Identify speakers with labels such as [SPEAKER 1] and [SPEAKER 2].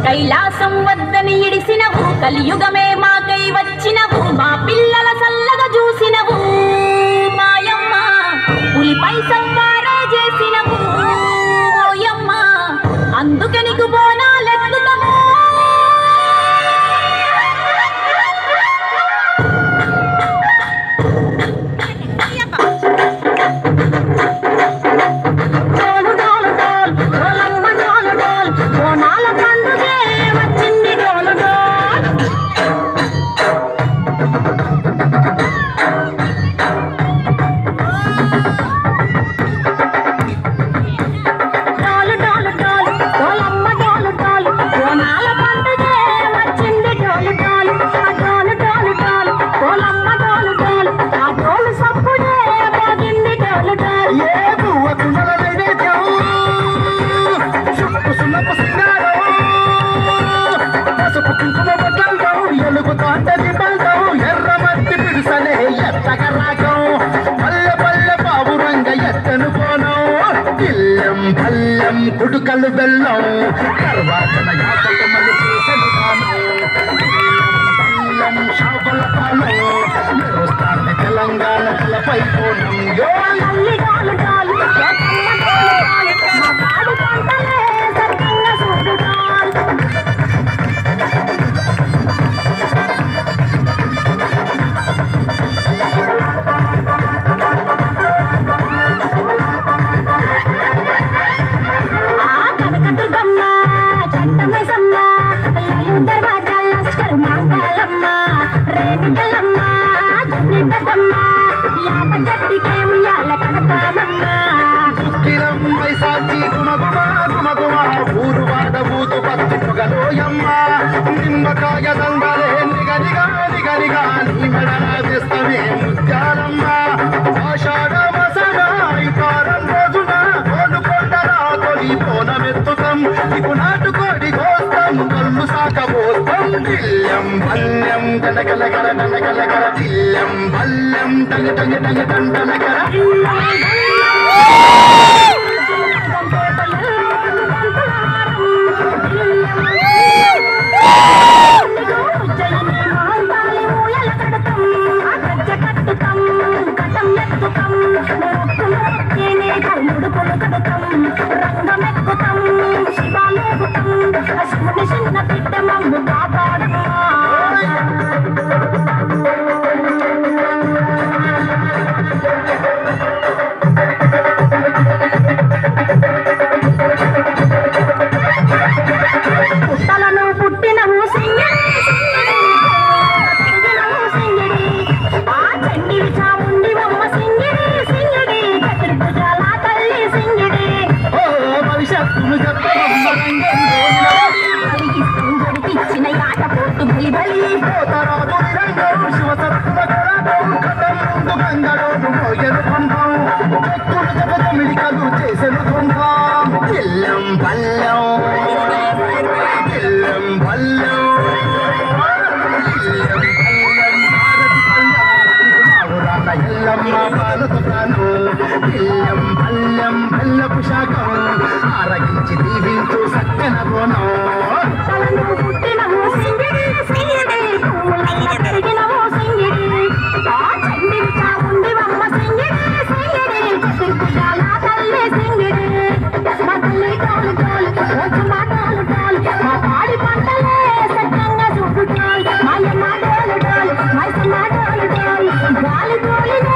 [SPEAKER 1] కైలాసం వద్దని ఇడిసినవు కలియుగమే మాకై వచ్చినవు మా పిల్లల చల్లగా చూసినవు మాయమ్మ పులిపై సవ్వారే చేసినవు ఓయమ్మ అందుకే నీకు బోనాలెత్తుతాము డోలు డోలు డోల్ డోలమ్మ డోలు డోల్ బోనాల పండుగే వచ్చింది డోలు డోల్ డోలు డోలు డోల్ డోలమ్మ డోలు డోల్ బోనాల పండుగే వచ్చింది డోలు డోల్ ఆ డోలు డోలు డోల్ డోలమ్మ డోలు డోల్ ఆ డోలు సప్పుడే మోగింది డోలు డోల్
[SPEAKER 2] ఏ పువ్వ కుండల నైవేద్యం సుప్పు సున్నపు సింగారం పసుపు కుంకుమ బొట్టలతో ఎలుగు తోట దిబ్బలతో ఎర్ర మట్టి పిడుసలే ఎత్తగ రాగం పల్లె పల్లె పావురంగ ఎత్తను పోనం ఇల్లం పల్లెం కుడుకలు బెల్లం తర్వాతన యాపకమలు చేసెను గానం పల్లెం షాపల పాలెం మెరుస్తాంది తెలంగాణ కలపై పోనం యో
[SPEAKER 1] తల్లి డోలు డోలు లోకమ్మ డోలు డోలు మా పాడు పంటలే సరిగ్గా చూడు డోల్ ఆ కనకదుర్గమ్మ చట్టమైసమ్మ లైన్ దర్వాజా లస్కర్ మాంకాలమ్మ రేణుకలమ్మ జన్నిటమ్మ యాప చెట్టుకే ఉయ్యాల కడతామమ్మ
[SPEAKER 2] కిరం వైశాఖి గుమగుమ గుమగుమ ఊరు వాడ ఊదు పత్తి పొగలోయమ్మ నిమ్మకాయ దండలే నిగనిగా నిగనిగా నీ మెడల వేస్తమే ముత్యాలమ్మ ఆషాఢ మసన ఇకారం రోజున కోలుకొండల తొలి పోనమెత్తుతాం ఇకు నాటుకోడి కోస్తాం కళ్ళు సాకబోస్తాం దిల్లం బల్యం గలగల గల గలగల గల దిల్లం బల్యం టంగ టంగ టంగ టంటల గల
[SPEAKER 1] చిన్న బిడ్డ మమ్ము కాపాడమ్మా పుట్టలను పుట్టినవు సింగిడి సింగిడి సింగిడి ఆ చండివి చాముండి బొమ్మ సింగిడి సింగిడి చతుర్భుజాల తల్లి సింగిడి
[SPEAKER 2] ఓ భవిష్యత్తును చెప్పరంగం
[SPEAKER 1] కలిగిస్తూ జడిపిచ్చిన ఆట పోతు బలి బలి
[SPEAKER 2] పోతరాజు నిరంగం శివసత్తుల కొరగం కథం ముందు గంగరోజు మోయను పంపం వ్యక్తులు జపతమిడికలు చేసెను కుంభం ఇల్లం పల్లెం ఇల్లం పల్లెం ఇల్లం పల్లెం భారతి పల్లెం మావురాల ఇల్లమ్మ పాలతుతాను ఇల్లం పల్లెం పల్లపు శాఖం ఆరగించి దీవించు సక్కన బోనం
[SPEAKER 1] పుట్టలను పుట్టినవు సింగిడి సింగిడి పువ్వులను పెరిగినవు సింగిడి ఆ చండివి చాముండి బొమ్మ సింగిడి సింగిడి చతుర్భుజాల తల్లి సింగిడి మా తల్లి టోలు టోలు రోజు మా టోలు టోలు మా పాడి పంటలే సక్కంగా చూడు టోలు మాయమ్మ టోలు టోలు మైసమ్మ టోలు టోలు గాలి తోలినే